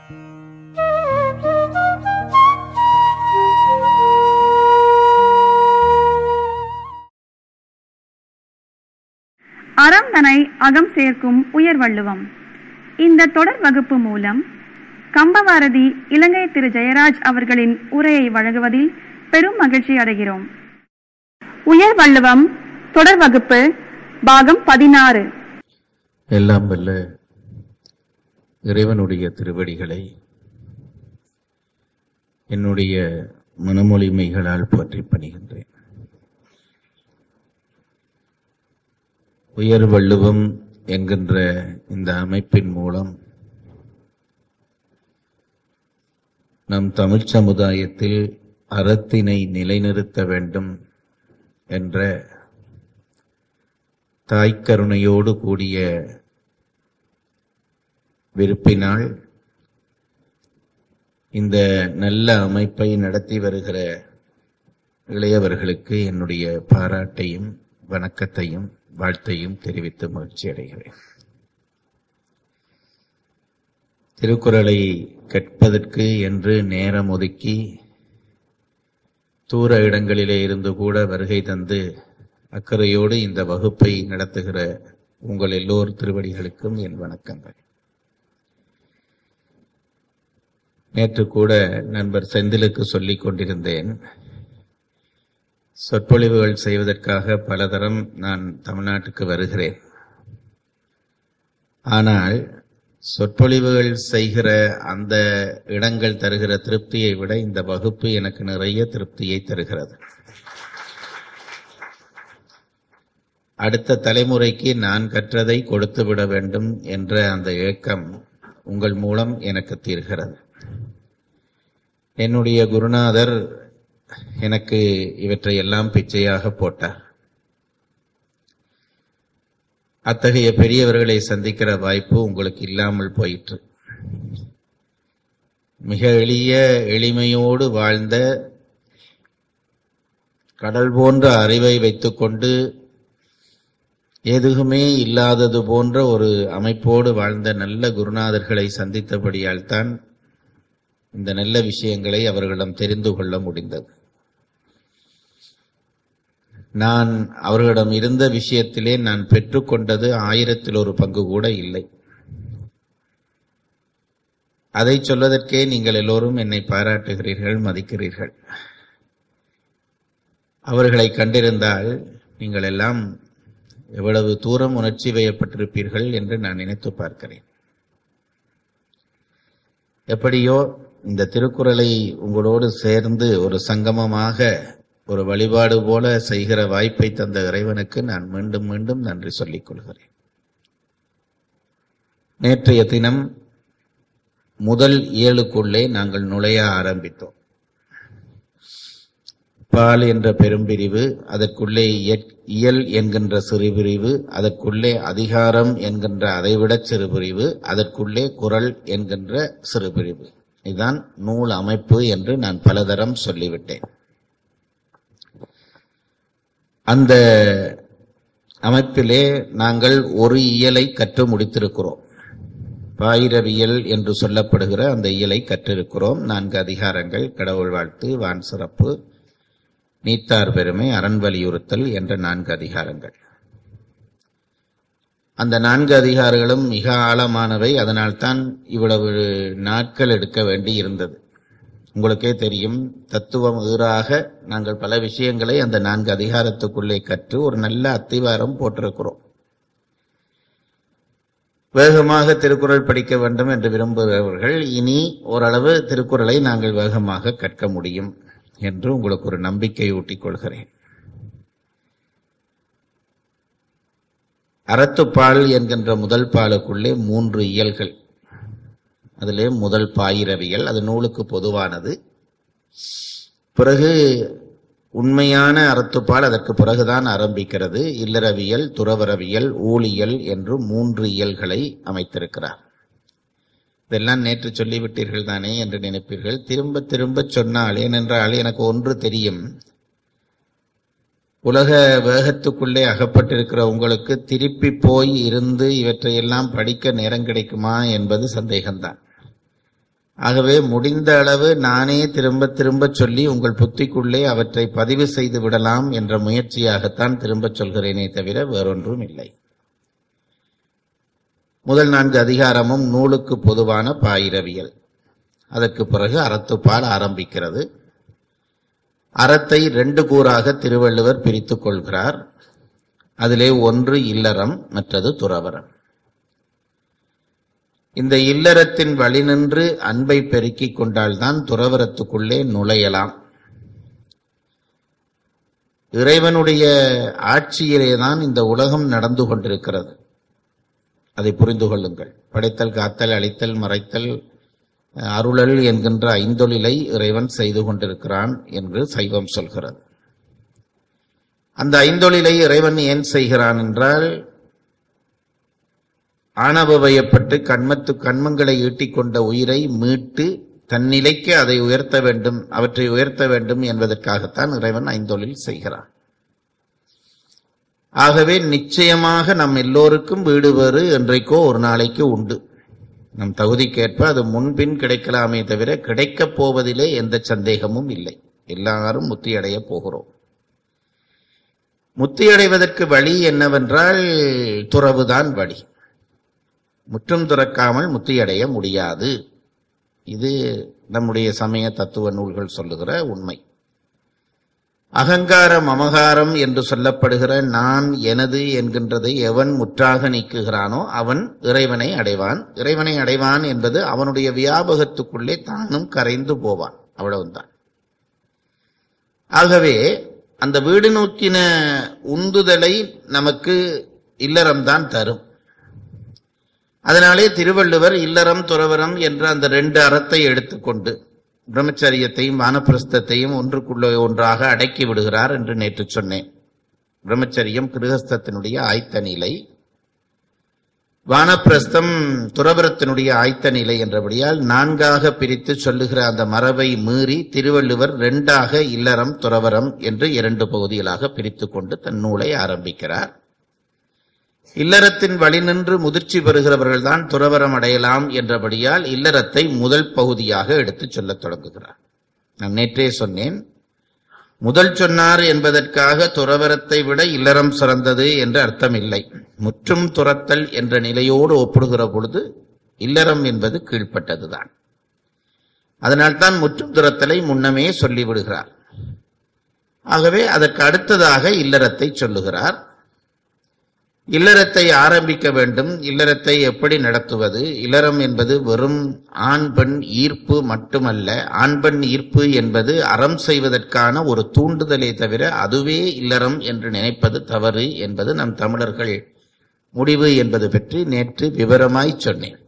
அறம் தனை அகம் சேர்க்கும் உயர் வள்ளுவம் இந்த தொடர் வகுப்பு மூலம் கம்பவாரதி இலங்கை திரு ஜெயராஜ் அவர்களின் உரையை வழங்குவதில் பெரும் மகிழ்ச்சி அடைகிறோம் உயர் வள்ளுவம் தொடர் வகுப்பு பாகம் பதினாறு எல்லாம் வல்ல இறைவனுடைய திருவடிகளை என்னுடைய மனமொழிமைகளால் போற்றி பணிகின்றேன் உயர் வள்ளுவம் என்கின்ற இந்த அமைப்பின் மூலம் நம் தமிழ்ச் சமுதாயத்தில் அறத்தினை நிலைநிறுத்த வேண்டும் என்ற தாய்க்கருணையோடு கூடிய விருப்பினால் இந்த நல்ல அமைப்பை நடத்தி வருகிற இளையவர்களுக்கு என்னுடைய பாராட்டையும் வணக்கத்தையும் வாழ்த்தையும் தெரிவித்து மகிழ்ச்சி அடைகிறேன் திருக்குறளை கற்பதற்கு என்று நேரம் ஒதுக்கி தூர இடங்களிலே இருந்து கூட வருகை தந்து அக்கறையோடு இந்த வகுப்பை நடத்துகிற உங்கள் எல்லோர் திருவடிகளுக்கும் என் வணக்கங்கள் நேற்று கூட நண்பர் செந்திலுக்கு சொல்லிக் கொண்டிருந்தேன் சொற்பொழிவுகள் செய்வதற்காக பலதரம் நான் தமிழ்நாட்டுக்கு வருகிறேன் ஆனால் சொற்பொழிவுகள் செய்கிற அந்த இடங்கள் தருகிற திருப்தியை விட இந்த வகுப்பு எனக்கு நிறைய திருப்தியை தருகிறது அடுத்த தலைமுறைக்கு நான் கற்றதை கொடுத்து விட வேண்டும் என்ற அந்த ஏக்கம் உங்கள் மூலம் எனக்கு தீர்கிறது என்னுடைய குருநாதர் எனக்கு இவற்றை எல்லாம் பிச்சையாக போட்டார் அத்தகைய பெரியவர்களை சந்திக்கிற வாய்ப்பு உங்களுக்கு இல்லாமல் போயிற்று மிக எளிய எளிமையோடு வாழ்ந்த கடல் போன்ற அறிவை வைத்துக்கொண்டு எதுவுமே இல்லாதது போன்ற ஒரு அமைப்போடு வாழ்ந்த நல்ல குருநாதர்களை சந்தித்தபடியால் தான் இந்த நல்ல விஷயங்களை அவர்களிடம் தெரிந்து கொள்ள முடிந்தது நான் அவர்களிடம் இருந்த விஷயத்திலே நான் பெற்றுக்கொண்டது ஆயிரத்தில் ஒரு பங்கு கூட இல்லை அதை சொல்வதற்கே நீங்கள் எல்லோரும் என்னை பாராட்டுகிறீர்கள் மதிக்கிறீர்கள் அவர்களை கண்டிருந்தால் நீங்கள் எல்லாம் எவ்வளவு தூரம் உணர்ச்சி வயப்பட்டிருப்பீர்கள் என்று நான் நினைத்து பார்க்கிறேன் எப்படியோ இந்த திருக்குறளை உங்களோடு சேர்ந்து ஒரு சங்கமமாக ஒரு வழிபாடு போல செய்கிற வாய்ப்பை தந்த இறைவனுக்கு நான் மீண்டும் மீண்டும் நன்றி சொல்லிக் கொள்கிறேன் நேற்றைய தினம் முதல் இயலுக்குள்ளே நாங்கள் நுழைய ஆரம்பித்தோம் பால் என்ற பெரும்பிரிவு அதற்குள்ளே இயல் என்கின்ற சிறுபிரிவு அதற்குள்ளே அதிகாரம் என்கின்ற அதைவிட சிறுபிரிவு அதற்குள்ளே குரல் என்கின்ற சிறுபிரிவு இதுதான் நூல் அமைப்பு என்று நான் பலதரம் சொல்லிவிட்டேன் அந்த அமைப்பிலே நாங்கள் ஒரு இயலை கற்று முடித்திருக்கிறோம் பாயிரவியல் என்று சொல்லப்படுகிற அந்த இயலை கற்றிருக்கிறோம் நான்கு அதிகாரங்கள் கடவுள் வாழ்த்து வான் சிறப்பு நீத்தார் பெருமை அரண் வலியுறுத்தல் என்ற நான்கு அதிகாரங்கள் அந்த நான்கு அதிகாரங்களும் மிக ஆழமானவை அதனால்தான் இவ்வளவு நாட்கள் எடுக்க வேண்டி இருந்தது உங்களுக்கே தெரியும் தத்துவம் ஈறாக நாங்கள் பல விஷயங்களை அந்த நான்கு அதிகாரத்துக்குள்ளே கற்று ஒரு நல்ல அத்திவாரம் போட்டிருக்கிறோம் வேகமாக திருக்குறள் படிக்க வேண்டும் என்று விரும்புகிறவர்கள் இனி ஓரளவு திருக்குறளை நாங்கள் வேகமாக கற்க முடியும் என்று உங்களுக்கு ஒரு நம்பிக்கை ஊட்டிக் கொள்கிறேன் அறத்துப்பால் என்கின்ற முதல் பாலுக்குள்ளே மூன்று இயல்கள் அதிலே முதல் பாயிரவியல் அது நூலுக்கு பொதுவானது பிறகு உண்மையான அறத்துப்பால் அதற்கு பிறகுதான் ஆரம்பிக்கிறது இல்லறவியல் துறவரவியல் ஊழியல் என்று மூன்று இயல்களை அமைத்திருக்கிறார் இதெல்லாம் நேற்று சொல்லிவிட்டீர்கள் தானே என்று நினைப்பீர்கள் திரும்ப திரும்ப சொன்னால் ஏனென்றால் எனக்கு ஒன்று தெரியும் உலக வேகத்துக்குள்ளே அகப்பட்டிருக்கிற உங்களுக்கு திருப்பி போய் இருந்து இவற்றையெல்லாம் படிக்க நேரம் கிடைக்குமா என்பது சந்தேகம்தான் ஆகவே முடிந்த அளவு நானே திரும்ப திரும்ப சொல்லி உங்கள் புத்திக்குள்ளே அவற்றை பதிவு செய்து விடலாம் என்ற முயற்சியாகத்தான் திரும்பச் சொல்கிறேனே தவிர வேறொன்றும் இல்லை முதல் நான்கு அதிகாரமும் நூலுக்கு பொதுவான பாயிரவியல் அதற்கு பிறகு அறத்துப்பால் ஆரம்பிக்கிறது அறத்தை ரெண்டு கூறாக திருவள்ளுவர் பிரித்துக் கொள்கிறார் அதிலே ஒன்று இல்லறம் மற்றது துறவரம் இந்த இல்லறத்தின் வழி நின்று அன்பை பெருக்கிக் கொண்டால்தான் துறவரத்துக்குள்ளே நுழையலாம் இறைவனுடைய ஆட்சியிலேதான் இந்த உலகம் நடந்து கொண்டிருக்கிறது அதை புரிந்து கொள்ளுங்கள் படைத்தல் காத்தல் அழித்தல் மறைத்தல் அருளல் என்கின்ற ஐந்தொழிலை இறைவன் செய்து கொண்டிருக்கிறான் என்று சைவம் சொல்கிறது அந்த ஐந்தொழிலை இறைவன் ஏன் செய்கிறான் என்றால் ஆணவயப்பட்டு கண்மத்து கண்மங்களை ஈட்டிக் கொண்ட உயிரை மீட்டு தன்னிலைக்கு அதை உயர்த்த வேண்டும் அவற்றை உயர்த்த வேண்டும் என்பதற்காகத்தான் இறைவன் ஐந்தொழில் செய்கிறான் ஆகவே நிச்சயமாக நம் எல்லோருக்கும் வீடு வேறு என்றைக்கோ ஒரு நாளைக்கு உண்டு நம் தகுதிக்கேற்ப அது முன்பின் கிடைக்கலாமே தவிர கிடைக்கப் போவதிலே எந்த சந்தேகமும் இல்லை எல்லாரும் முத்தியடைய போகிறோம் முத்தியடைவதற்கு வழி என்னவென்றால் துறவுதான் வழி முற்றும் துறக்காமல் முத்தியடைய முடியாது இது நம்முடைய சமய தத்துவ நூல்கள் சொல்லுகிற உண்மை அகங்காரம் அமகாரம் என்று சொல்லப்படுகிற நான் எனது என்கின்றதை எவன் முற்றாக நீக்குகிறானோ அவன் இறைவனை அடைவான் இறைவனை அடைவான் என்பது அவனுடைய வியாபகத்துக்குள்ளே தானும் கரைந்து போவான் அவ்வளவுதான் ஆகவே அந்த வீடு நோக்கின உந்துதலை நமக்கு இல்லறம்தான் தரும் அதனாலே திருவள்ளுவர் இல்லறம் துறவரம் என்ற அந்த ரெண்டு அறத்தை எடுத்துக்கொண்டு பிரம்மச்சரியத்தையும் வானப்பிரஸ்தத்தையும் ஒன்றுக்குள்ள ஒன்றாக அடக்கி விடுகிறார் என்று நேற்று சொன்னேன் பிரம்மச்சரியம் கிருகஸ்தத்தினுடைய ஆய்த்த நிலை வானப்பிரஸ்தம் துறவரத்தினுடைய ஆய்த்த நிலை என்றபடியால் நான்காக பிரித்து சொல்லுகிற அந்த மரபை மீறி திருவள்ளுவர் ரெண்டாக இல்லறம் துறவரம் என்று இரண்டு பகுதிகளாக பிரித்து கொண்டு தன் நூலை ஆரம்பிக்கிறார் இல்லறத்தின் வழி நின்று முதிர்ச்சி பெறுகிறவர்கள்தான் துறவரம் அடையலாம் என்றபடியால் இல்லறத்தை முதல் பகுதியாக எடுத்துச் சொல்லத் தொடங்குகிறார் நான் நேற்றே சொன்னேன் முதல் சொன்னார் என்பதற்காக துறவரத்தை விட இல்லறம் சிறந்தது என்று அர்த்தம் இல்லை முற்றும் துரத்தல் என்ற நிலையோடு ஒப்பிடுகிற பொழுது இல்லறம் என்பது கீழ்ப்பட்டதுதான் அதனால்தான் முற்றும் துரத்தலை முன்னமே சொல்லிவிடுகிறார் ஆகவே அதற்கு அடுத்ததாக இல்லறத்தை சொல்லுகிறார் இல்லறத்தை ஆரம்பிக்க வேண்டும் இல்லறத்தை எப்படி நடத்துவது இல்லறம் என்பது வெறும் ஆண் பெண் ஈர்ப்பு மட்டுமல்ல ஆண் பெண் ஈர்ப்பு என்பது அறம் செய்வதற்கான ஒரு தூண்டுதலே தவிர அதுவே இல்லறம் என்று நினைப்பது தவறு என்பது நம் தமிழர்கள் முடிவு என்பது பற்றி நேற்று விவரமாய் சொன்னேன்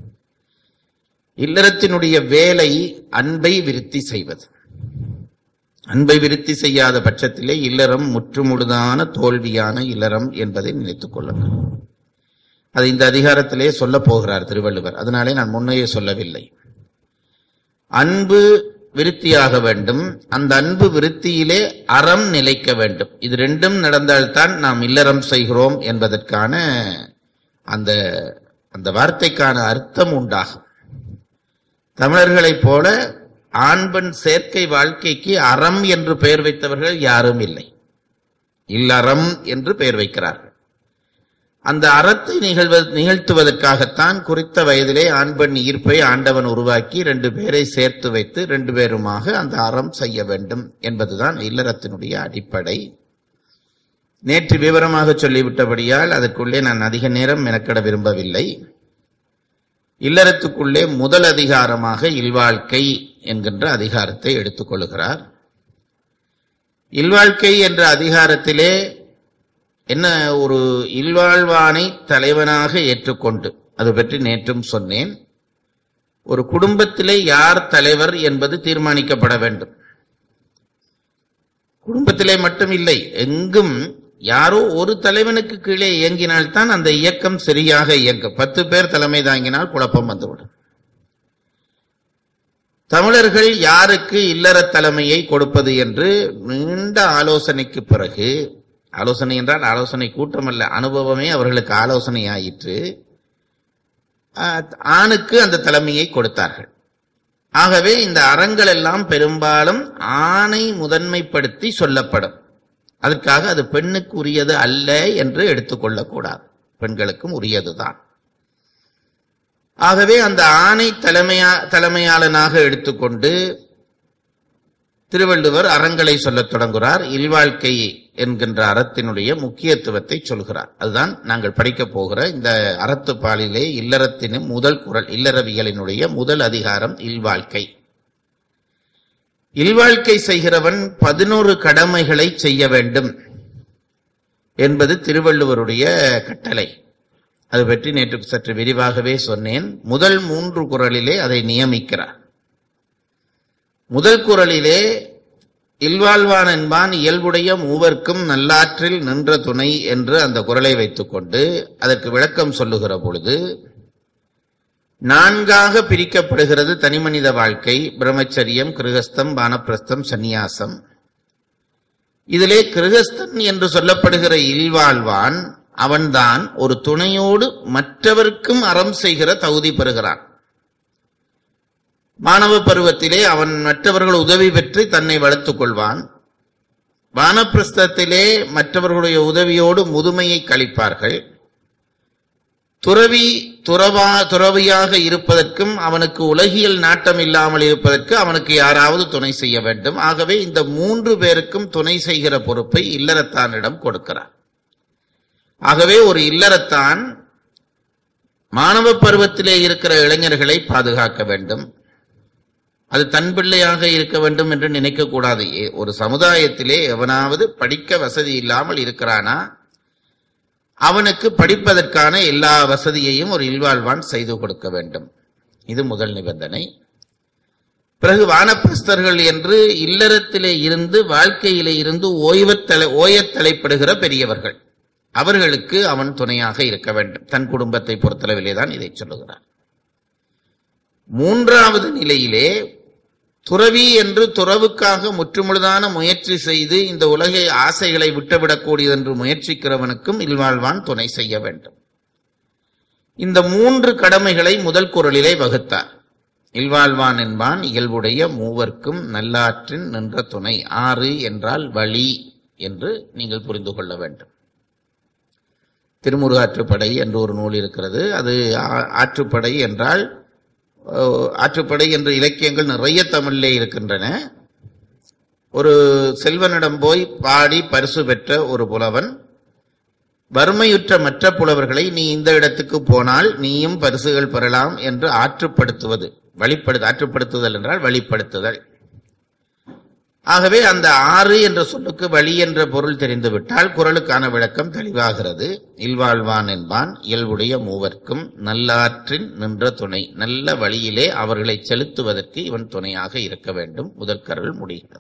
இல்லறத்தினுடைய வேலை அன்பை விருத்தி செய்வது அன்பை விருத்தி செய்யாத பட்சத்திலே இல்லறம் முற்றுமுழுதான தோல்வியான இல்லறம் என்பதை நினைத்துக் கொள்ளுங்கள் அது இந்த அதிகாரத்திலே சொல்லப் போகிறார் திருவள்ளுவர் அதனாலே நான் முன்னையே சொல்லவில்லை அன்பு விருத்தியாக வேண்டும் அந்த அன்பு விருத்தியிலே அறம் நிலைக்க வேண்டும் இது ரெண்டும் நடந்தால்தான் நாம் இல்லறம் செய்கிறோம் என்பதற்கான அந்த அந்த வார்த்தைக்கான அர்த்தம் உண்டாகும் தமிழர்களைப் போல ஆண்பெண் சேர்க்கை வாழ்க்கைக்கு அறம் என்று பெயர் வைத்தவர்கள் யாரும் இல்லை இல்லறம் என்று பெயர் வைக்கிறார்கள் அந்த அறத்தை நிகழ்வ நிகழ்த்துவதற்காகத்தான் குறித்த வயதிலே ஆண் பெண் ஈர்ப்பை ஆண்டவன் உருவாக்கி ரெண்டு பேரை சேர்த்து வைத்து ரெண்டு பேருமாக அந்த அறம் செய்ய வேண்டும் என்பதுதான் இல்லறத்தினுடைய அடிப்படை நேற்று விவரமாக சொல்லிவிட்டபடியால் அதற்குள்ளே நான் அதிக நேரம் மெனக்கட விரும்பவில்லை இல்லறத்துக்குள்ளே முதல் அதிகாரமாக இல்வாழ்க்கை என்கின்ற அதிகாரத்தை எடுத்துக்கொள்கிறார் இல்வாழ்க்கை என்ற அதிகாரத்திலே என்ன ஒரு இல்வாழ்வானை தலைவனாக ஏற்றுக்கொண்டு அது பற்றி நேற்றும் சொன்னேன் ஒரு குடும்பத்திலே யார் தலைவர் என்பது தீர்மானிக்கப்பட வேண்டும் குடும்பத்திலே மட்டும் இல்லை எங்கும் யாரோ ஒரு தலைவனுக்கு கீழே இயங்கினால்தான் அந்த இயக்கம் சரியாக இயங்கும் பத்து பேர் தலைமை தாங்கினால் குழப்பம் வந்துவிடும் தமிழர்கள் யாருக்கு இல்லற தலைமையை கொடுப்பது என்று நீண்ட ஆலோசனைக்கு பிறகு ஆலோசனை என்றால் ஆலோசனை கூட்டம் அல்ல அனுபவமே அவர்களுக்கு ஆலோசனை ஆயிற்று ஆணுக்கு அந்த தலைமையை கொடுத்தார்கள் ஆகவே இந்த அறங்கள் எல்லாம் பெரும்பாலும் ஆணை முதன்மைப்படுத்தி சொல்லப்படும் அதற்காக அது பெண்ணுக்கு உரியது அல்ல என்று எடுத்துக்கொள்ளக்கூடாது பெண்களுக்கும் உரியதுதான் ஆகவே அந்த ஆணை தலைமையா தலைமையாளனாக எடுத்துக்கொண்டு திருவள்ளுவர் அறங்களை சொல்லத் தொடங்குகிறார் இல்வாழ்க்கை என்கின்ற அறத்தினுடைய முக்கியத்துவத்தை சொல்கிறார் அதுதான் நாங்கள் படிக்கப் போகிற இந்த அறத்துப்பாலிலே இல்லறத்தின் முதல் குரல் இல்லறவியலினுடைய முதல் அதிகாரம் இல்வாழ்க்கை இல்வாழ்க்கை செய்கிறவன் பதினோரு கடமைகளை செய்ய வேண்டும் என்பது திருவள்ளுவருடைய கட்டளை அது பற்றி நேற்று சற்று விரிவாகவே சொன்னேன் முதல் மூன்று குரலிலே அதை நியமிக்கிறார் முதல் குரலிலே இல்வாழ்வான் என்பான் இயல்புடைய மூவர்க்கும் நல்லாற்றில் நின்ற துணை என்று அந்த குரலை வைத்துக்கொண்டு அதற்கு விளக்கம் சொல்லுகிற பொழுது நான்காக பிரிக்கப்படுகிறது தனிமனித வாழ்க்கை பிரம்மச்சரியம் கிருகஸ்தம் வானப்பிரஸ்தம் சந்நியாசம் இதிலே கிருகஸ்தன் என்று சொல்லப்படுகிற இல்வாழ்வான் அவன்தான் ஒரு துணையோடு மற்றவர்க்கும் அறம் செய்கிற தகுதி பெறுகிறான் மாணவ பருவத்திலே அவன் மற்றவர்கள் உதவி பெற்று தன்னை வளர்த்துக் கொள்வான் வானப்பிரஸ்தத்திலே மற்றவர்களுடைய உதவியோடு முதுமையை கழிப்பார்கள் துறவி துறவா துறவியாக இருப்பதற்கும் அவனுக்கு உலகியல் நாட்டம் இல்லாமல் இருப்பதற்கு அவனுக்கு யாராவது துணை செய்ய வேண்டும் ஆகவே இந்த மூன்று பேருக்கும் துணை செய்கிற பொறுப்பை இல்லறத்தானிடம் கொடுக்கிறார் ஆகவே ஒரு இல்லறத்தான் மாணவ பருவத்திலே இருக்கிற இளைஞர்களை பாதுகாக்க வேண்டும் அது தன் பிள்ளையாக இருக்க வேண்டும் என்று நினைக்க கூடாது ஏ- ஒரு சமுதாயத்திலே எவனாவது படிக்க வசதி இல்லாமல் இருக்கிறானா அவனுக்கு படிப்பதற்கான எல்லா வசதியையும் ஒரு இல்வாழ்வான் செய்து கொடுக்க வேண்டும் இது முதல் நிபந்தனை பிறகு வானப்பிரஸ்தர்கள் என்று இல்லறத்திலே இருந்து வாழ்க்கையிலே இருந்து ஓய்வத் தலை ஓயத் தலைப்படுகிற பெரியவர்கள் அவர்களுக்கு அவன் துணையாக இருக்க வேண்டும் தன் குடும்பத்தை பொறுத்தளவிலே தான் இதை சொல்லுகிறார் மூன்றாவது நிலையிலே துறவி என்று துறவுக்காக முற்றுமுழுதான முயற்சி செய்து இந்த உலகை ஆசைகளை விட்டுவிடக்கூடியது என்று முயற்சிக்கிறவனுக்கும் இல்வாழ்வான் துணை செய்ய வேண்டும் இந்த மூன்று கடமைகளை முதல் குரலிலே வகுத்தார் இல்வாழ்வான் என்பான் இயல்புடைய மூவர்க்கும் நல்லாற்றின் நின்ற துணை ஆறு என்றால் வழி என்று நீங்கள் புரிந்து கொள்ள வேண்டும் திருமுருகாற்றுப்படை என்று ஒரு நூல் இருக்கிறது அது ஆ- ஆற்றுப்படை என்றால் அஹ், ஆற்றுப்படை என்ற இலக்கியங்கள் நிறைய தமிழிலே இருக்கின்றன ஒரு செல்வனிடம் போய் பாடி பரிசு பெற்ற ஒரு புலவன் வறுமையுற்ற மற்ற புலவர்களை நீ இந்த இடத்துக்கு போனால் நீயும் பரிசுகள் பெறலாம் என்று ஆற்றுப்படுத்துவது வழிப்படு ஆற்றுப்படுத்துதல் என்றால் வழிப்படுத்துதல் ஆகவே அந்த ஆறு என்ற சொல்லுக்கு வழி என்ற பொருள் தெரிந்துவிட்டால் குரலுக்கான விளக்கம் தெளிவாகிறது இல்வாழ்வான் என்பான் இயல்புடைய மூவர்க்கும் நல்லாற்றின் நின்ற துணை நல்ல வழியிலே அவர்களை செலுத்துவதற்கு இவன் துணையாக இருக்க வேண்டும் முதற்கருள் முடிகிறது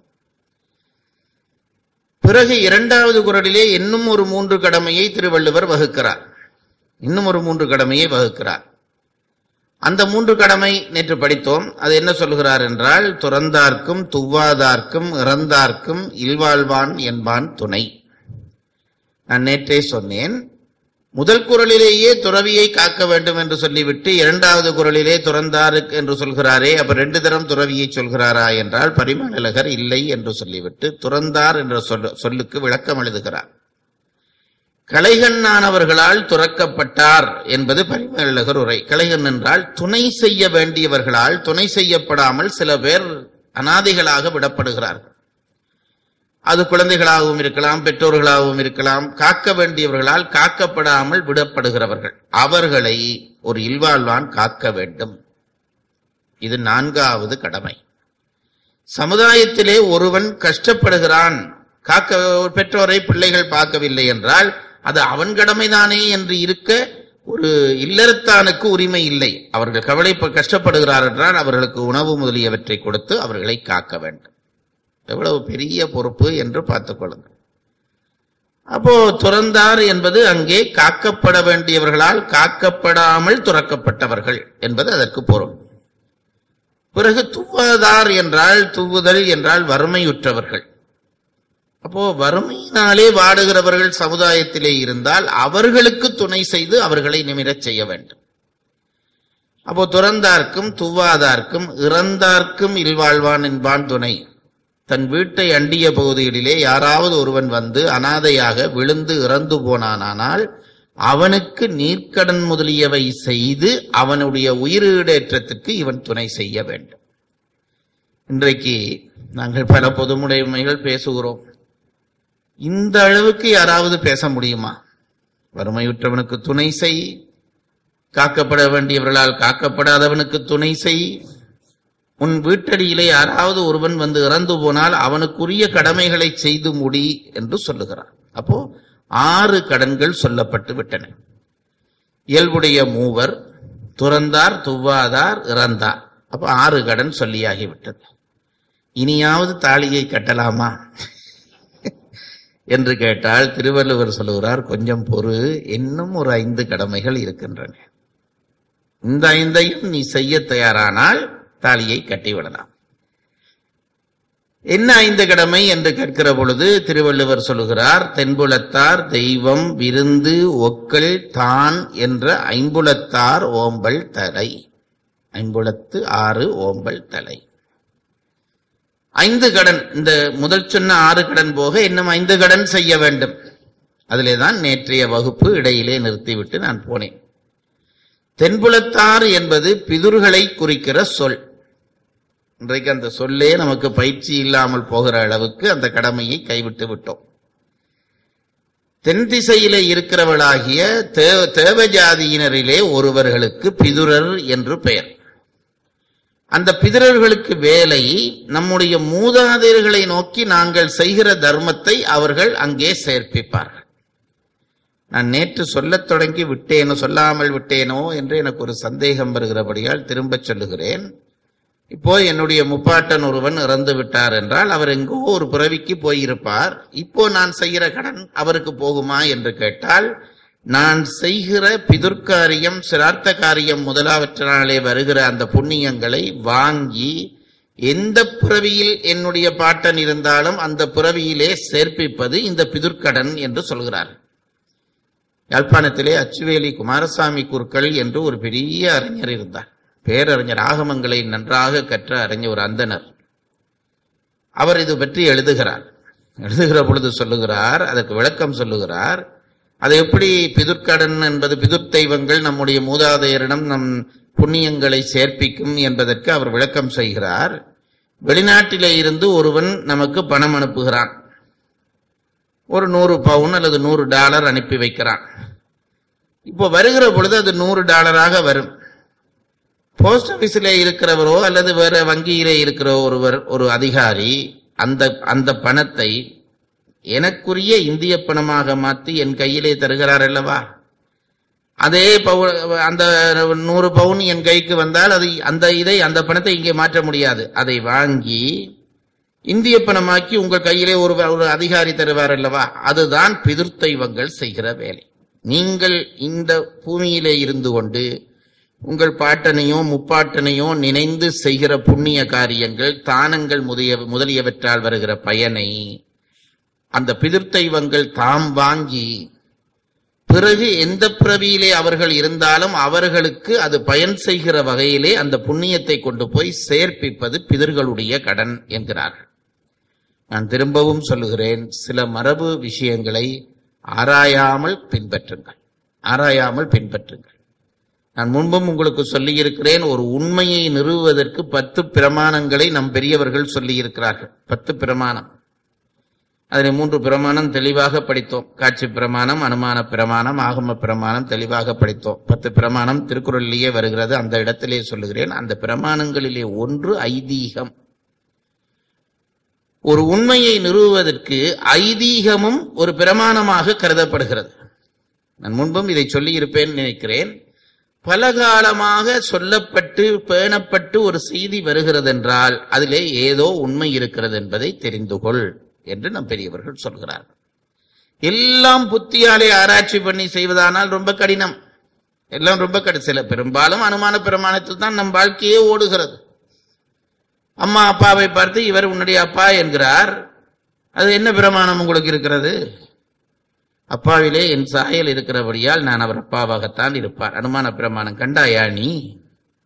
பிறகு இரண்டாவது குரலிலே இன்னும் ஒரு மூன்று கடமையை திருவள்ளுவர் வகுக்கிறார் இன்னும் ஒரு மூன்று கடமையை வகுக்கிறார் அந்த மூன்று கடமை நேற்று படித்தோம் அது என்ன சொல்கிறார் என்றால் துறந்தார்க்கும் துவ்வாதார்க்கும் இறந்தார்க்கும் இல்வாழ்வான் என்பான் துணை நான் நேற்றே சொன்னேன் முதல் குரலிலேயே துறவியை காக்க வேண்டும் என்று சொல்லிவிட்டு இரண்டாவது குரலிலே துறந்தாருக்கு என்று சொல்கிறாரே அப்ப ரெண்டு தரம் துறவியை சொல்கிறாரா என்றால் பரிமளகர் இல்லை என்று சொல்லிவிட்டு துறந்தார் என்ற சொல்ல- சொல்லுக்கு விளக்கம் எழுதுகிறார் கலைகண்ணானவர்களால் துறக்கப்பட்டார் என்பது பரிமேலழகர் உரை கலைகண் என்றால் துணை செய்ய வேண்டியவர்களால் துணை செய்யப்படாமல் சில பேர் அனாதைகளாக விடப்படுகிறார்கள் அது குழந்தைகளாகவும் இருக்கலாம் பெற்றோர்களாகவும் இருக்கலாம் காக்க வேண்டியவர்களால் காக்கப்படாமல் விடப்படுகிறவர்கள் அவர்களை ஒரு இல்வாழ்வான் காக்க வேண்டும் இது நான்காவது கடமை சமுதாயத்திலே ஒருவன் கஷ்டப்படுகிறான் காக்க பெற்றோரை பிள்ளைகள் பார்க்கவில்லை என்றால் அது அவன் கடமைதானே என்று இருக்க ஒரு இல்லறத்தானுக்கு உரிமை இல்லை அவர்கள் கவலை கஷ்டப்படுகிறார் என்றால் அவர்களுக்கு உணவு முதலியவற்றை கொடுத்து அவர்களை காக்க வேண்டும் எவ்வளவு பெரிய பொறுப்பு என்று பார்த்துக் கொள்ளுங்கள் அப்போ துறந்தார் என்பது அங்கே காக்கப்பட வேண்டியவர்களால் காக்கப்படாமல் துறக்கப்பட்டவர்கள் என்பது அதற்கு பொருள் பிறகு துவாதார் என்றால் துவுதல் என்றால் வறுமையுற்றவர்கள் அப்போ வறுமையினாலே வாடுகிறவர்கள் சமுதாயத்திலே இருந்தால் அவர்களுக்கு துணை செய்து அவர்களை நிமிரச் செய்ய வேண்டும் அப்போ துறந்தார்க்கும் துவாதார்க்கும் இறந்தார்க்கும் இல்வாழ்வான் என்பான் துணை தன் வீட்டை அண்டிய பகுதிகளிலே யாராவது ஒருவன் வந்து அனாதையாக விழுந்து இறந்து போனானால் அவனுக்கு நீர்க்கடன் முதலியவை செய்து அவனுடைய உயிரீடேற்றத்திற்கு இவன் துணை செய்ய வேண்டும் இன்றைக்கு நாங்கள் பல பொதுமுடைமைகள் பேசுகிறோம் இந்த அளவுக்கு யாராவது பேச முடியுமா வறுமையுற்றவனுக்கு துணை செய் காக்கப்பட வேண்டியவர்களால் காக்கப்படாதவனுக்கு துணை செய் உன் வீட்டடியிலே யாராவது ஒருவன் வந்து இறந்து போனால் அவனுக்குரிய கடமைகளை செய்து முடி என்று சொல்லுகிறார் அப்போ ஆறு கடன்கள் சொல்லப்பட்டு விட்டன இயல்புடைய மூவர் துறந்தார் துவாதார் இறந்தார் அப்ப ஆறு கடன் சொல்லியாகிவிட்டது இனியாவது தாலியை கட்டலாமா என்று கேட்டால் திருவள்ளுவர் சொல்லுகிறார் கொஞ்சம் பொறு இன்னும் ஒரு ஐந்து கடமைகள் இருக்கின்றன இந்த ஐந்தையும் நீ செய்ய தயாரானால் தாலியை கட்டிவிடலாம் என்ன ஐந்து கடமை என்று கேட்கிற பொழுது திருவள்ளுவர் சொல்லுகிறார் தென்புலத்தார் தெய்வம் விருந்து ஒக்கல் தான் என்ற ஐம்புலத்தார் ஓம்பல் தலை ஐம்புலத்து ஆறு ஓம்பல் தலை ஐந்து கடன் இந்த முதல் சொன்ன ஆறு கடன் போக இன்னும் ஐந்து கடன் செய்ய வேண்டும் அதிலே தான் நேற்றைய வகுப்பு இடையிலே நிறுத்திவிட்டு நான் போனேன் தென்புலத்தார் என்பது பிதுர்களை குறிக்கிற சொல் இன்றைக்கு அந்த சொல்லே நமக்கு பயிற்சி இல்லாமல் போகிற அளவுக்கு அந்த கடமையை கைவிட்டு விட்டோம் தென் திசையிலே இருக்கிறவளாகிய தே- தேவஜாதியினரிலே ஒருவர்களுக்கு பிதுரர் என்று பெயர் அந்த பிதரர்களுக்கு வேலை நம்முடைய மூதாதையர்களை நோக்கி நாங்கள் செய்கிற தர்மத்தை அவர்கள் அங்கே சேர்ப்பிப்பார்கள் நான் நேற்று சொல்லத் தொடங்கி விட்டேனோ சொல்லாமல் விட்டேனோ என்று எனக்கு ஒரு சந்தேகம் வருகிறபடியால் திரும்பச் சொல்லுகிறேன் இப்போ என்னுடைய முப்பாட்டன் ஒருவன் இறந்து விட்டார் என்றால் அவர் எங்கோ ஒரு பிறவிக்கு போயிருப்பார் இப்போ நான் செய்கிற கடன் அவருக்கு போகுமா என்று கேட்டால் நான் செய்கிற பிதுர்க்காரியம் சிரார்த்த காரியம் முதலாவற்றினாலே வருகிற அந்த புண்ணியங்களை வாங்கி எந்த பிறவியில் என்னுடைய பாட்டன் இருந்தாலும் அந்த பிறவியிலே சேர்ப்பிப்பது இந்த பிதுர்க்கடன் என்று சொல்கிறார் யாழ்ப்பாணத்திலே அச்சுவேலி குமாரசாமி குருக்கள் என்று ஒரு பெரிய அறிஞர் இருந்தார் பேரறிஞர் ஆகமங்களை நன்றாக கற்ற அறிஞர் ஒரு அந்தனர் அவர் இது பற்றி எழுதுகிறார் எழுதுகிற பொழுது சொல்லுகிறார் அதற்கு விளக்கம் சொல்லுகிறார் அது எப்படி பிதுர்க்கடன் என்பது பிதுர் தெய்வங்கள் நம்முடைய மூதாதையரிடம் நம் புண்ணியங்களை சேர்ப்பிக்கும் என்பதற்கு அவர் விளக்கம் செய்கிறார் வெளிநாட்டிலே இருந்து ஒருவன் நமக்கு பணம் அனுப்புகிறான் ஒரு நூறு பவுன் அல்லது நூறு டாலர் அனுப்பி வைக்கிறான் இப்போ வருகிற பொழுது அது நூறு டாலராக வரும் போஸ்ட் ஆபீஸில் இருக்கிறவரோ அல்லது வேற வங்கியிலே இருக்கிற ஒருவர் ஒரு அதிகாரி அந்த அந்த பணத்தை எனக்குரிய இந்திய பணமாக மாற்றி என் கையிலே தருகிறார் அல்லவா அதே பவு அந்த நூறு பவுன் என் கைக்கு வந்தால் அது அந்த இதை அந்த பணத்தை இங்கே மாற்ற முடியாது அதை வாங்கி இந்திய பணமாக்கி உங்கள் கையிலே ஒரு ஒரு அதிகாரி தருவார் அல்லவா அதுதான் பிதிர்த்தைவங்கள் செய்கிற வேலை நீங்கள் இந்த பூமியிலே இருந்து கொண்டு உங்கள் பாட்டனையோ முப்பாட்டனையோ நினைந்து செய்கிற புண்ணிய காரியங்கள் தானங்கள் முதலிய முதலியவற்றால் வருகிற பயனை அந்த பிதிர்த்தைவங்கள் தாம் வாங்கி பிறகு எந்த பிறவியிலே அவர்கள் இருந்தாலும் அவர்களுக்கு அது பயன் செய்கிற வகையிலே அந்த புண்ணியத்தை கொண்டு போய் சேர்ப்பிப்பது பிதர்களுடைய கடன் என்கிறார்கள் நான் திரும்பவும் சொல்லுகிறேன் சில மரபு விஷயங்களை ஆராயாமல் பின்பற்றுங்கள் ஆராயாமல் பின்பற்றுங்கள் நான் முன்பும் உங்களுக்கு சொல்லியிருக்கிறேன் ஒரு உண்மையை நிறுவுவதற்கு பத்து பிரமாணங்களை நம் பெரியவர்கள் சொல்லியிருக்கிறார்கள் பத்து பிரமாணம் அதில் மூன்று பிரமாணம் தெளிவாக படித்தோம் காட்சி பிரமாணம் அனுமான பிரமாணம் ஆகம பிரமாணம் தெளிவாக படித்தோம் பத்து பிரமாணம் திருக்குறளிலேயே வருகிறது அந்த இடத்திலே சொல்லுகிறேன் அந்த பிரமாணங்களிலே ஒன்று ஐதீகம் ஒரு உண்மையை நிறுவுவதற்கு ஐதீகமும் ஒரு பிரமாணமாக கருதப்படுகிறது நான் முன்பும் இதை சொல்லி இருப்பேன் நினைக்கிறேன் பல காலமாக சொல்லப்பட்டு பேணப்பட்டு ஒரு செய்தி வருகிறது என்றால் அதிலே ஏதோ உண்மை இருக்கிறது என்பதை தெரிந்து கொள் என்று நம் பெரியவர்கள் சொல்கிறார்கள் எல்லாம் புத்தியாலே ஆராய்ச்சி பண்ணி செய்வதானால் ரொம்ப கடினம் எல்லாம் ரொம்ப கடி சில பெரும்பாலும் அனுமான பிரமாணத்தில் தான் நம் வாழ்க்கையே ஓடுகிறது அம்மா அப்பாவை பார்த்து இவர் உன்னுடைய அப்பா என்கிறார் அது என்ன பிரமாணம் உங்களுக்கு இருக்கிறது அப்பாவிலே என் சாயல் இருக்கிறபடியால் நான் அவர் அப்பாவாகத்தான் இருப்பார் அனுமான பிரமாணம் கண்டாயா நீ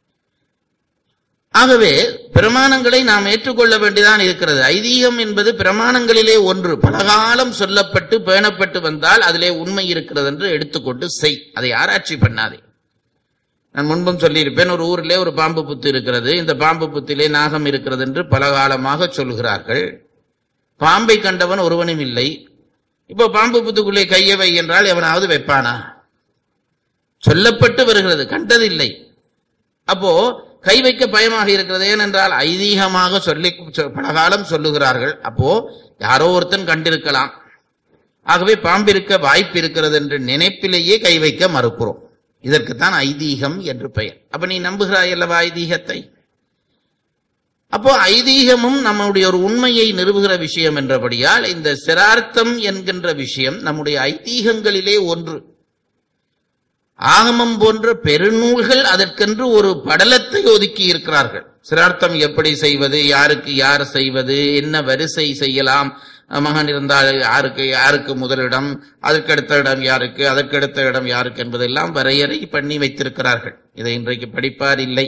ஆகவே பிரமாணங்களை நாம் ஏற்றுக்கொள்ள வேண்டியதான் இருக்கிறது ஐதீகம் என்பது பிரமாணங்களிலே ஒன்று பலகாலம் சொல்லப்பட்டு பேணப்பட்டு வந்தால் அதிலே உண்மை இருக்கிறது என்று எடுத்துக்கொண்டு செய் அதை ஆராய்ச்சி பண்ணாதே நான் முன்பும் சொல்லியிருப்பேன் ஒரு ஊரிலே ஒரு பாம்பு புத்து இருக்கிறது இந்த பாம்பு புத்திலே நாகம் இருக்கிறது என்று பலகாலமாக சொல்கிறார்கள் பாம்பை கண்டவன் ஒருவனும் இல்லை இப்போ பாம்பு புத்துக்குள்ளே கையை வை என்றால் எவனாவது வைப்பானா சொல்லப்பட்டு வருகிறது கண்டதில்லை அப்போ கை வைக்க பயமாக இருக்கிறது ஏனென்றால் ஐதீகமாக சொல்லி சொ- பலகாலம் சொல்லுகிறார்கள் அப்போ யாரோ ஒருத்தன் கண்டிருக்கலாம் ஆகவே பாம்பிருக்க வாய்ப்பு இருக்கிறது என்று நினைப்பிலேயே கை வைக்க மறுக்கிறோம் இதற்குத்தான் ஐதீகம் என்று பெயர் அப்ப நீ நம்புகிறாய் அல்லவா ஐதீகத்தை அப்போ ஐதீகமும் நம்முடைய ஒரு உண்மையை நிறுவுகிற விஷயம் என்றபடியால் இந்த சிரார்த்தம் என்கின்ற விஷயம் நம்முடைய ஐதீகங்களிலே ஒன்று ஆகமம் போன்ற பெருநூல்கள் அதற்கென்று ஒரு படலத்தை ஒதுக்கி இருக்கிறார்கள் சிரார்த்தம் எப்படி செய்வது யாருக்கு யார் செய்வது என்ன வரிசை செய்யலாம் மகன் இருந்தால் யாருக்கு யாருக்கு முதலிடம் அதற்கடுத்த இடம் யாருக்கு அதற்கடுத்த இடம் யாருக்கு என்பதெல்லாம் வரையறை பண்ணி வைத்திருக்கிறார்கள் இதை இன்றைக்கு படிப்பார் இல்லை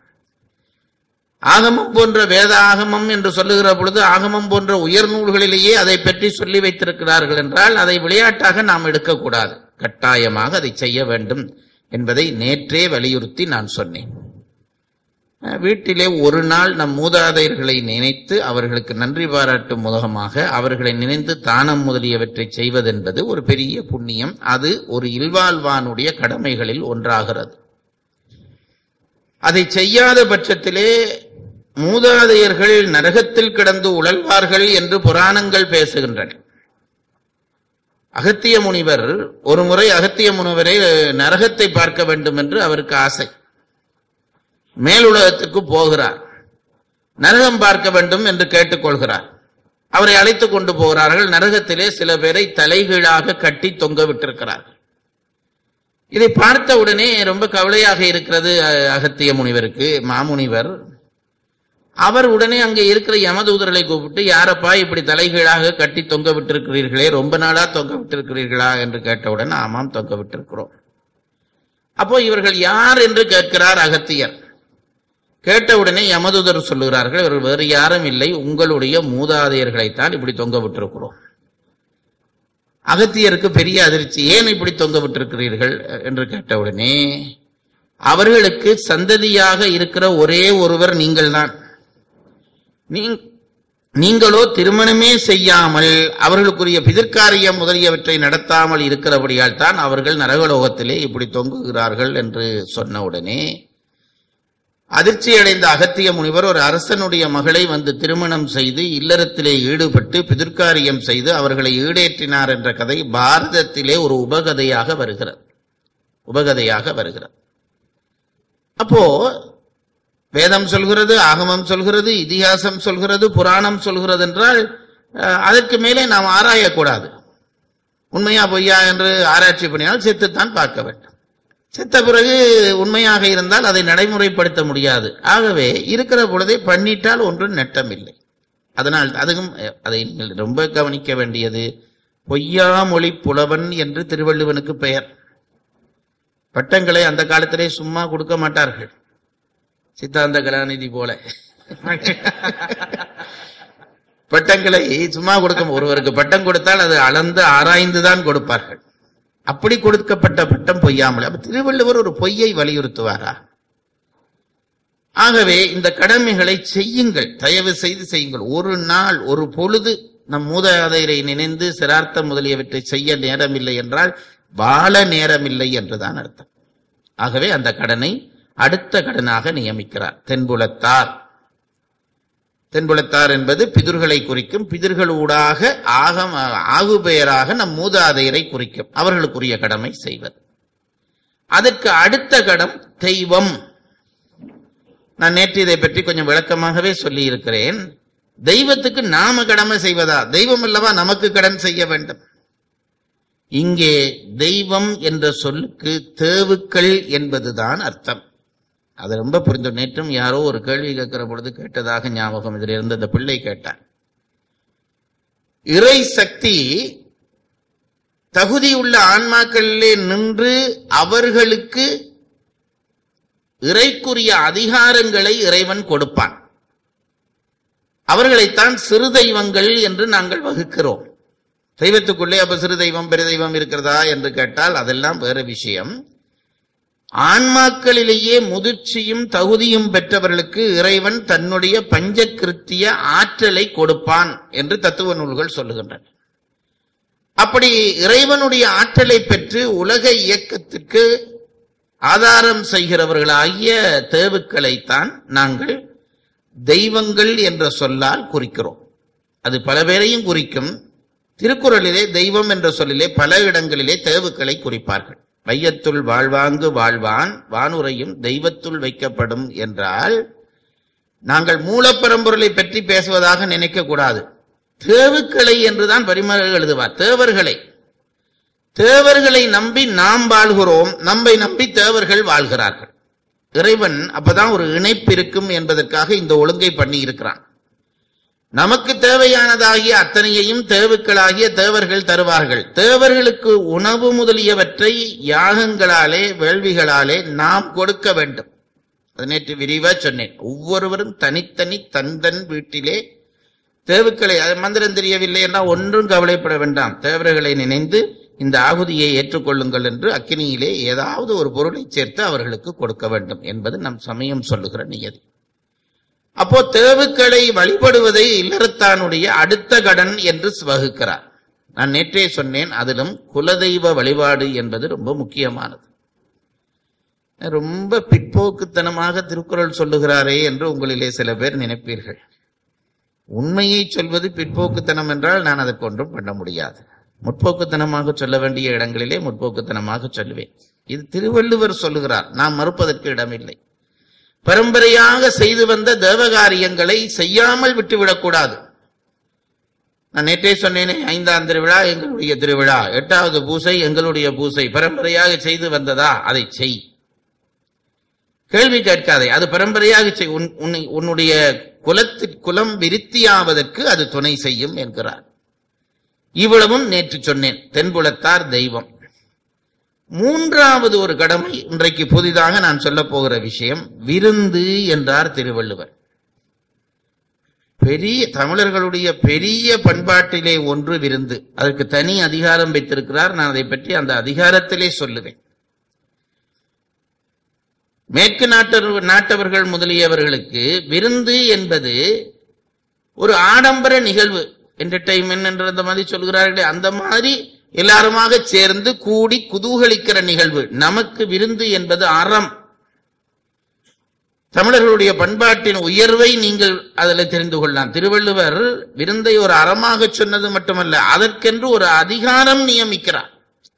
ஆகமம் போன்ற வேத ஆகமம் என்று சொல்லுகிற பொழுது ஆகமம் போன்ற உயர் நூல்களிலேயே அதை பற்றி சொல்லி வைத்திருக்கிறார்கள் என்றால் அதை விளையாட்டாக நாம் எடுக்கக்கூடாது கட்டாயமாக அதை செய்ய வேண்டும் என்பதை நேற்றே வலியுறுத்தி நான் சொன்னேன் அஹ் வீட்டிலே ஒரு நாள் நம் மூதாதையர்களை நினைத்து அவர்களுக்கு நன்றி பாராட்டும் முகமாக அவர்களை நினைந்து தானம் முதலியவற்றை செய்வதென்பது ஒரு பெரிய புண்ணியம் அது ஒரு இல்வாழ்வானுடைய கடமைகளில் ஒன்றாகிறது அதை செய்யாத பட்சத்திலே மூதாதையர்கள் நரகத்தில் கிடந்து உழல்வார்கள் என்று புராணங்கள் பேசுகின்றன அகத்திய முனிவர் ஒரு முறை அகத்திய முனிவரை நரகத்தை பார்க்க வேண்டும் என்று அவருக்கு ஆசை மேலுலகத்துக்கு போகிறார் நரகம் பார்க்க வேண்டும் என்று கேட்டுக்கொள்கிறார் அவரை அழைத்துக் கொண்டு போகிறார்கள் நரகத்திலே சில பேரை தலைகீழாக கட்டி தொங்க விட்டிருக்கிறார்கள் இதை பார்த்த உடனே ரொம்ப கவலையாக இருக்கிறது அஹ், அகத்திய முனிவருக்கு மாமுனிவர் அவர் உடனே அங்கே இருக்கிற யமதூதர்களை கூப்பிட்டு யாரப்பா இப்படி தலைகீழாக கட்டி தொங்க விட்டிருக்கிறீர்களே ரொம்ப நாளா தொங்க விட்டிருக்கிறீர்களா என்று கேட்டவுடன் ஆமாம் தொங்க விட்டிருக்கிறோம் அப்போ இவர்கள் யார் என்று கேட்கிறார் அகத்தியர் கேட்டவுடனே யமதூதர் சொல்லுகிறார்கள் இவர்கள் வேறு யாரும் இல்லை உங்களுடைய மூதாதையர்களைத்தான் இப்படி தொங்க விட்டிருக்கிறோம் அகத்தியருக்கு பெரிய அதிர்ச்சி ஏன் இப்படி தொங்க விட்டிருக்கிறீர்கள் என்று கேட்டவுடனே அவர்களுக்கு சந்ததியாக இருக்கிற ஒரே ஒருவர் நீங்கள்தான் நீ- நீங்களோ திருமணமே செய்யாமல் அவர்களுக்குரிய பிதிர்காரியம் முதலியவற்றை நடத்தாமல் இருக்கிறபடியால் தான் அவர்கள் நரகலோகத்திலே இப்படி தொங்குகிறார்கள் என்று சொன்ன உடனே அதிர்ச்சி அடைந்த அகத்திய முனிவர் ஒரு அரசனுடைய மகளை வந்து திருமணம் செய்து இல்லறத்திலே ஈடுபட்டு பிதிர்காரியம் செய்து அவர்களை ஈடேற்றினார் என்ற கதை பாரதத்திலே ஒரு உபகதையாக வருகிறது உபகதையாக வருகிறது அப்போ வேதம் சொல்கிறது ஆகமம் சொல்கிறது இதிகாசம் சொல்கிறது புராணம் சொல்கிறது என்றால் அஹ், அதற்கு மேலே நாம் ஆராயக்கூடாது உண்மையா பொய்யா என்று ஆராய்ச்சி பண்ணினால் செத்துத்தான் பார்க்க வேண்டும் செத்த பிறகு உண்மையாக இருந்தால் அதை நடைமுறைப்படுத்த முடியாது ஆகவே இருக்கிற பொழுதே பண்ணிட்டால் ஒன்றும் நட்டம் இல்லை அதனால் அதுவும் அஹ், அதை நீங்கள் ரொம்ப கவனிக்க வேண்டியது பொய்யா மொழி புலவன் என்று திருவள்ளுவனுக்கு பெயர் பட்டங்களை அந்த காலத்திலே சும்மா கொடுக்க மாட்டார்கள் சித்தாந்த கலாநிதி போல பட்டங்களை சும்மா கொடுக்க ஒருவருக்கு பட்டம் கொடுத்தால் அது அளந்து ஆராய்ந்து தான் கொடுப்பார்கள் அப்படி கொடுக்கப்பட்ட பட்டம் பொய்யாமல் அப்ப திருவள்ளுவர் ஒரு பொய்யை வலியுறுத்துவாரா ஆகவே இந்த கடமைகளை செய்யுங்கள் தயவு செய்து செய்யுங்கள் ஒரு நாள் ஒரு பொழுது நம் மூதாதையரை நினைந்து சிரார்த்தம் முதலியவற்றை செய்ய நேரமில்லை என்றால் வாழ நேரமில்லை என்றுதான் அர்த்தம் ஆகவே அந்த கடனை அடுத்த கடனாக நியமிக்கிறார் தென்புலத்தார் தென்புலத்தார் என்பது பிதுர்களை குறிக்கும் பிதுர்களூடாக ஆகம் ஆகு பெயராக நம் மூதாதையரை குறிக்கும் அவர்களுக்குரிய கடமை செய்வது அதற்கு அடுத்த கடம் தெய்வம் நான் நேற்று இதை பற்றி கொஞ்சம் விளக்கமாகவே சொல்லி இருக்கிறேன் தெய்வத்துக்கு நாம கடமை செய்வதா தெய்வம் அல்லவா நமக்கு கடன் செய்ய வேண்டும் இங்கே தெய்வம் என்ற சொல்லுக்கு தேவுக்கள் என்பதுதான் அர்த்தம் அது ரொம்ப புரிந்து நேற்றும் யாரோ ஒரு கேள்வி கேட்கிற பொழுது கேட்டதாக ஞாபகம் இதில் இருந்து அந்த பிள்ளை கேட்டார் இறை சக்தி தகுதியுள்ள ஆன்மாக்களிலே நின்று அவர்களுக்கு இறைக்குரிய அதிகாரங்களை இறைவன் கொடுப்பான் அவர்களைத்தான் சிறு தெய்வங்கள் என்று நாங்கள் வகுக்கிறோம் தெய்வத்துக்குள்ளே அப்ப சிறு தெய்வம் பெரு தெய்வம் இருக்கிறதா என்று கேட்டால் அதெல்லாம் வேற விஷயம் ஆன்மாக்களிலேயே முதிர்ச்சியும் தகுதியும் பெற்றவர்களுக்கு இறைவன் தன்னுடைய பஞ்சகிருத்திய ஆற்றலை கொடுப்பான் என்று தத்துவ நூல்கள் சொல்லுகின்றன அப்படி இறைவனுடைய ஆற்றலை பெற்று உலக இயக்கத்திற்கு ஆதாரம் செய்கிறவர்களாகிய தேவுக்களைத்தான் நாங்கள் தெய்வங்கள் என்ற சொல்லால் குறிக்கிறோம் அது பல பேரையும் குறிக்கும் திருக்குறளிலே தெய்வம் என்ற சொல்லிலே பல இடங்களிலே தேவுக்களை குறிப்பார்கள் வையத்துள் வாழ்வாங்கு வாழ்வான் வானுரையும் தெய்வத்துள் வைக்கப்படும் என்றால் நாங்கள் மூலப்பரம்பொருளை பற்றி பேசுவதாக நினைக்க கூடாது தேவுக்களை என்றுதான் பரிமர்கள் எழுதுவார் தேவர்களை தேவர்களை நம்பி நாம் வாழ்கிறோம் நம்மை நம்பி தேவர்கள் வாழ்கிறார்கள் இறைவன் அப்பதான் ஒரு இணைப்பு இருக்கும் என்பதற்காக இந்த ஒழுங்கை பண்ணி இருக்கிறான் நமக்கு தேவையானதாகிய அத்தனையையும் தேவுக்களாகிய தேவர்கள் தருவார்கள் தேவர்களுக்கு உணவு முதலியவற்றை யாகங்களாலே வேள்விகளாலே நாம் கொடுக்க வேண்டும் அது நேற்று விரிவா சொன்னேன் ஒவ்வொருவரும் தனித்தனி தந்தன் வீட்டிலே தேவுக்களை அது மந்திரம் தெரியவில்லை என்றால் ஒன்றும் கவலைப்பட வேண்டாம் தேவர்களை நினைந்து இந்த ஆகுதியை ஏற்றுக்கொள்ளுங்கள் என்று அக்கினியிலே ஏதாவது ஒரு பொருளை சேர்த்து அவர்களுக்கு கொடுக்க வேண்டும் என்பது நம் சமயம் சொல்லுகிற நியதி அப்போ தேவுக்களை வழிபடுவதை இல்லறத்தானுடைய அடுத்த கடன் என்று வகுக்கிறார் நான் நேற்றே சொன்னேன் அதிலும் குலதெய்வ வழிபாடு என்பது ரொம்ப முக்கியமானது ரொம்ப பிற்போக்குத்தனமாக திருக்குறள் சொல்லுகிறாரே என்று உங்களிலே சில பேர் நினைப்பீர்கள் உண்மையை சொல்வது பிற்போக்குத்தனம் என்றால் நான் அதற்கு ஒன்றும் பண்ண முடியாது முற்போக்குத்தனமாக சொல்ல வேண்டிய இடங்களிலே முற்போக்குத்தனமாக சொல்லுவேன் இது திருவள்ளுவர் சொல்லுகிறார் நாம் மறுப்பதற்கு இடமில்லை பரம்பரையாக செய்து வந்த தேவகாரியங்களை செய்யாமல் விட்டுவிடக்கூடாது நான் நேற்றே சொன்னேனே ஐந்தாம் திருவிழா எங்களுடைய திருவிழா எட்டாவது பூசை எங்களுடைய பூசை பரம்பரையாக செய்து வந்ததா அதை செய் கேள்வி கேட்காதே அது பரம்பரையாக செய் உன் உன்னை- உன்னுடைய குலத்து குலம் விருத்தியாவதற்கு அது துணை செய்யும் என்கிறார் இவ்வளவும் நேற்று சொன்னேன் தென்புலத்தார் தெய்வம் மூன்றாவது ஒரு கடமை இன்றைக்கு புதிதாக நான் சொல்ல போகிற விஷயம் விருந்து என்றார் திருவள்ளுவர் பெரிய தமிழர்களுடைய பெரிய பண்பாட்டிலே ஒன்று விருந்து அதற்கு தனி அதிகாரம் வைத்திருக்கிறார் நான் அதை பற்றி அந்த அதிகாரத்திலே சொல்லுவேன் மேற்கு நாட்டர் நாட்டவர்கள் முதலியவர்களுக்கு விருந்து என்பது ஒரு ஆடம்பர நிகழ்வு என்டர்டைன்மெண்ட் என்ற அந்த மாதிரி சொல்கிறார்களே அந்த மாதிரி எல்லாருமாக சேர்ந்து கூடி குதூகலிக்கிற நிகழ்வு நமக்கு விருந்து என்பது அறம் தமிழர்களுடைய பண்பாட்டின் உயர்வை நீங்கள் அதில் தெரிந்து கொள்ளலாம் திருவள்ளுவர் விருந்தை ஒரு அறமாக சொன்னது மட்டுமல்ல அதற்கென்று ஒரு அதிகாரம் நியமிக்கிறார்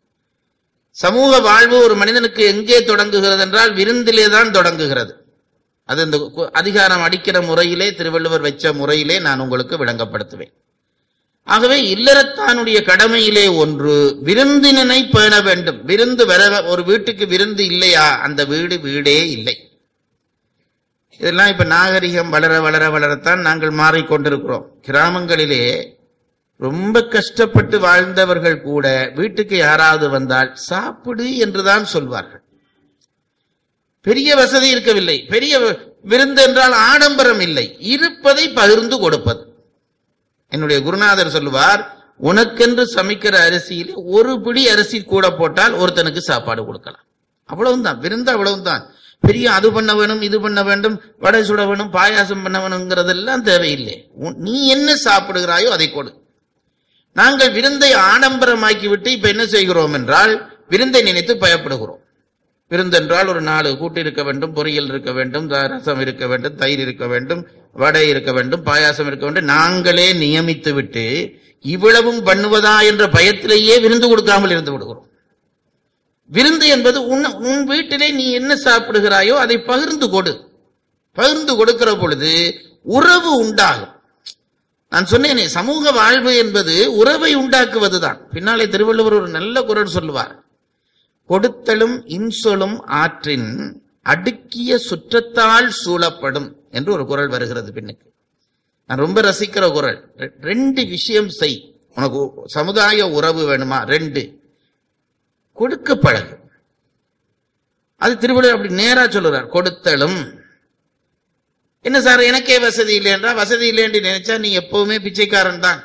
சமூக வாழ்வு ஒரு மனிதனுக்கு எங்கே தொடங்குகிறது என்றால் விருந்திலே தான் தொடங்குகிறது அது இந்த கு- அதிகாரம் அடிக்கிற முறையிலே திருவள்ளுவர் வச்ச முறையிலே நான் உங்களுக்கு விளங்கப்படுத்துவேன் ஆகவே இல்லறத்தானுடைய கடமையிலே ஒன்று விருந்தினனை பேண வேண்டும் விருந்து வர ஒரு வீட்டுக்கு விருந்து இல்லையா அந்த வீடு வீடே இல்லை இதெல்லாம் இப்ப நாகரிகம் வளர வளர வளரத்தான் நாங்கள் மாறிக்கொண்டிருக்கிறோம் கிராமங்களிலே ரொம்ப கஷ்டப்பட்டு வாழ்ந்தவர்கள் கூட வீட்டுக்கு யாராவது வந்தால் சாப்பிடு என்றுதான் சொல்வார்கள் பெரிய வசதி இருக்கவில்லை பெரிய விருந்து என்றால் ஆடம்பரம் இல்லை இருப்பதை பகிர்ந்து கொடுப்பது என்னுடைய குருநாதர் சொல்லுவார் உனக்கென்று சமைக்கிற அரிசியில் ஒரு பிடி அரிசி கூட போட்டால் ஒருத்தனுக்கு சாப்பாடு கொடுக்கலாம் அவ்வளவுதான் விருந்து அவ்வளவுதான் பெரிய அது பண்ண வேணும் இது பண்ண வேண்டும் வடை சுட வேணும் பாயாசம் பண்ண வேணுங்கிறதெல்லாம் தேவையில்லை உன்- நீ என்ன சாப்பிடுகிறாயோ அதை கொடு நாங்கள் விருந்தை ஆடம்பரமாக்கி விட்டு இப்ப என்ன செய்கிறோம் என்றால் விருந்தை நினைத்து பயப்படுகிறோம் விருந்தென்றால் ஒரு நாலு கூட்டு இருக்க வேண்டும் பொரியல் இருக்க வேண்டும் த- ரசம் இருக்க வேண்டும் தயிர் இருக்க வேண்டும் வடை இருக்க வேண்டும் பாயாசம் இருக்க வேண்டும் நாங்களே நியமித்து விட்டு இவ்வளவும் பண்ணுவதா என்ற பயத்திலேயே விருந்து கொடுக்காமல் இருந்து விடுகிறோம் விருந்து என்பது உன் உன் வீட்டிலே நீ என்ன சாப்பிடுகிறாயோ அதை பகிர்ந்து கொடு பகிர்ந்து கொடுக்கிற பொழுது உறவு உண்டாகும் நான் சொன்னேனே சமூக வாழ்வு என்பது உறவை உண்டாக்குவதுதான் பின்னாலே திருவள்ளுவர் ஒரு நல்ல குரல் சொல்லுவார் கொடுத்தலும் இன்சொலும் ஆற்றின் அடுக்கிய சுற்றத்தால் சூழப்படும் என்று ஒரு குரல் வருகிறது பின்னுக்கு நான் ரொம்ப ரசிக்கிற குரல் ரெ- ரெண்டு விஷயம் செய் உனக்கு சமுதாய உறவு வேணுமா ரெண்டு கொடுக்க பழகு அது திருவள்ளுவர் அப்படி நேரா சொல்லுறார் கொடுத்தலும் என்ன சார் எனக்கே வசதி இல்லை என்றா வசதி இல்லைன்னு நினைச்சா நீ எப்பவுமே பிச்சைக்காரன் தான்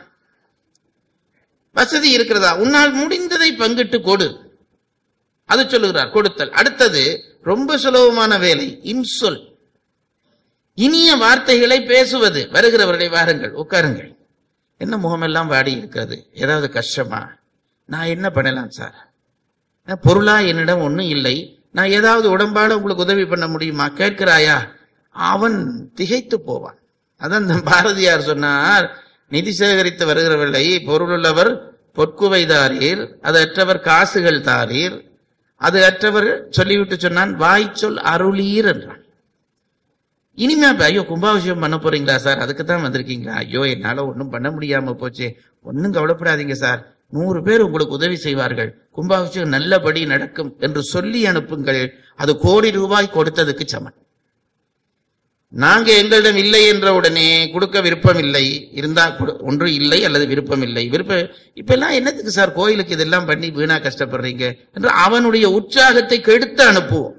வசதி இருக்கிறதா உன்னால் முடிந்ததை பங்கிட்டு கொடு அது சொல்லுகிறார் கொடுத்தல் அடுத்தது ரொம்ப சுலபமான வேலை இன்சொல் இனிய வார்த்தைகளை பேசுவது வருகிறவர்களை வாருங்கள் உட்காருங்கள் என்ன முகமெல்லாம் வாடி இருக்கிறது ஏதாவது கஷ்டமா நான் என்ன பண்ணலாம் சார் அஹ், பொருளா என்னிடம் ஒண்ணும் இல்லை நான் ஏதாவது உடம்பாட உங்களுக்கு உதவி பண்ண முடியுமா கேட்கிறாயா அவன் திகைத்து போவான் அதான் இந்த பாரதியார் சொன்னார் நிதி சேகரித்து வருகிறவர்களை பொருளுள்ளவர் பொற்குவை தாரீர் அது அற்றவர் காசுகள் தாரீர் அது அற்றவர் சொல்லிவிட்டு சொன்னான் வாய் சொல் அருளீர் என்றான் இனிமே அப்ப, ஐயோ கும்பாபிஷேகம் பண்ண போறீங்களா சார் அதுக்கு தான் வந்திருக்கீங்களா ஐயோ என்னால ஒண்ணும் பண்ண முடியாம போச்சே ஒண்ணும் கவலைப்படாதீங்க சார் நூறு பேர் உங்களுக்கு உதவி செய்வார்கள் கும்பாபிஷேகம் நல்லபடி நடக்கும் என்று சொல்லி அனுப்புங்கள் அது கோடி ரூபாய் கொடுத்ததுக்கு சமன் நாங்க எங்களிடம் இல்லை என்ற உடனே கொடுக்க விருப்பம் இல்லை இருந்தா கொடு- ஒன்று இல்லை அல்லது விருப்பம் இல்லை விருப்பம் இப்ப எல்லாம் என்னத்துக்கு சார் கோயிலுக்கு இதெல்லாம் பண்ணி வீணா கஷ்டப்படுறீங்க என்று அவனுடைய உற்சாகத்தை கெடுத்து அனுப்புவோம்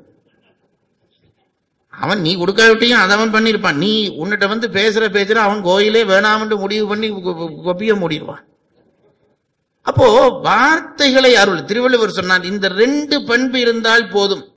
அவன் நீ கொடுக்காவிட்டையும் அதை அவன் பண்ணிருப்பான் நீ உன்னிட்ட வந்து பேசுற பேசுற அவன் கோயிலே வேணாம்னு முடிவு பண்ணி கொ- கொ- கொப்பிய மூடிடுவான் அப்போ வார்த்தைகளை அருள் திருவள்ளுவர் சொன்னார் இந்த ரெண்டு பண்பு இருந்தால் போதும்